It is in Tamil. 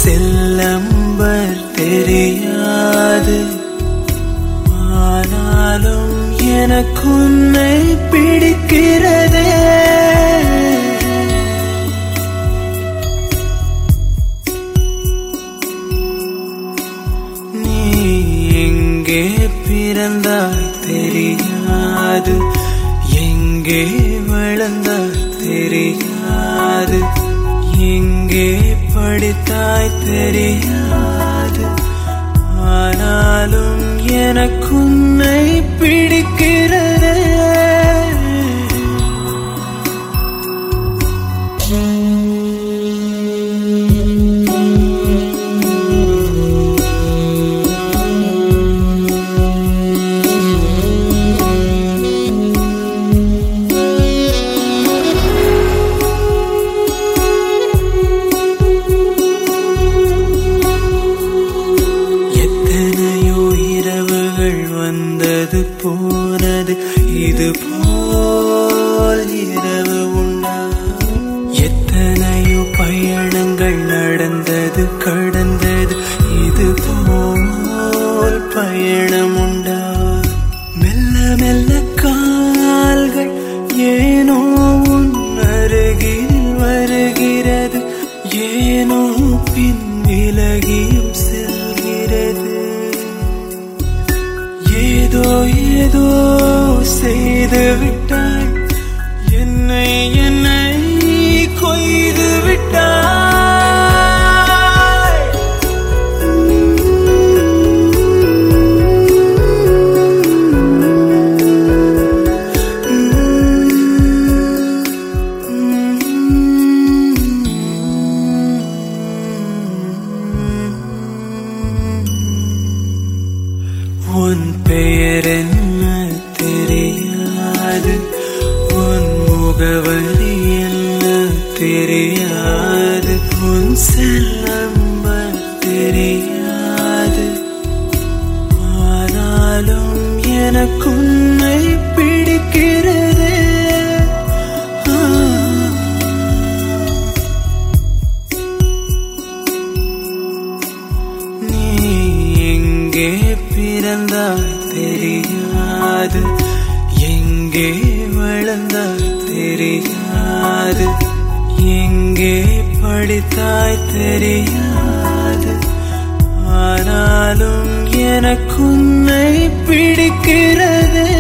செல்லம்பர் தெரியாது ஆனாலும் எனக்கு உன்னை பிடிக்கிறதே நீ எங்கே பிறந்தாய் தெரியாது எங்கே வளர்ந்தாய் தெரியாது எங்கே படித்தாய் தெரியாது ஆனாலும் எனக்கு உன்னை பிடிக்கிறதே எத்தனையோ இரவுகள் வந்தது போனது இது போல் இரவு உண்டா எத்தனையோ பயணங்கள் நடந்தது கடந்தது இது போல் பயணம் உண்டா மெல்ல மெல்ல கால்கள் ஏனோ உன் அருகில் வருகிறது ஏனோ பின் விலகியும் செல்கிறது ஏதோ ஏதோ செய்து விட்டாய் என்னை என்னை கொய்து விட்டாய் உன் பெயர் என்ன தெரியாது உன் முகவரி என்ன தெரியாது உன் செல்லம்பர் தெரியாது ஆனாலும் எனக்கு உன்னை பிடிக்கிறதே ஆ. நீ எங்கே பிறந்தாய் தெரியாது எங்கே வளர்ந்தாய் தெரியாது எங்கே படித்தாய் தெரியாது ஆனாலும் எனக்கு உன்னை பிடிக்கிறதே